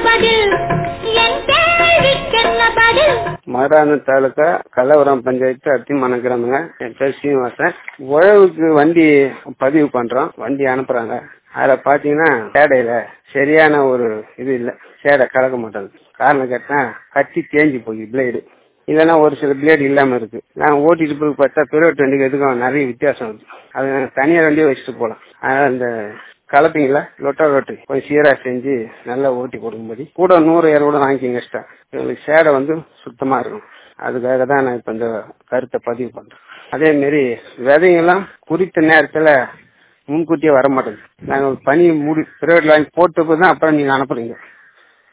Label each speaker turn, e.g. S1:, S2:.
S1: பதில் என் கேள்விக்கென்ன பதில்
S2: மதுராந்தகம் தாலுக்கா கலவரம் பஞ்சாயத்து அத்திமன கிராமங்க என் பேர் சீனிவாசன் உழவுக்கு வண்டி பதிவு பண்றோம் வண்டி அனுப்புறாங்க அதுல பாத்தீங்கன்னா சேடையில சரியான ஒரு இது இல்ல சேடை கலக்க மாட்டேங்குது காரணம் கேட்டா கத்தி தேஞ்சு போய் பிளேடு இல்லைன்னா ஒரு சில பிளேடு இல்லாம இருக்கு நான் ஓட்டிட்டு போய் பார்த்தா பிரைவேட் வண்டிக்கு எதுக்கும் நிறைய வித்தியாசம் இருக்கு அது நான் தனியார் வண்டியே வச்சுட்டு போலாம் அதனால இந்த கலப்பீங்களா லொட்டா லொட்டு கொஞ்சம் சீரா செஞ்சு நல்லா ஓட்டி கொடுக்கும்படி கூட நூறு இரநூறு வாங்கிக்கிங்க எக்ஸ்ட்ரா எங்களுக்கு சேடை வந்து சுத்தமா இருக்கும் அதுக்காக தான் நான் இப்ப இந்த கருத்தை பதிவு பண்றேன் அதே மாரி விதைங்கெல்லாம் குறித்த நேரத்துல முன்கூட்டியே வர மாட்டேங்குது நாங்கள் பனி முடி பிரைவேட்ல வாங்கி போட்டு தான் அப்புறம் நீங்க அனுப்புறீங்க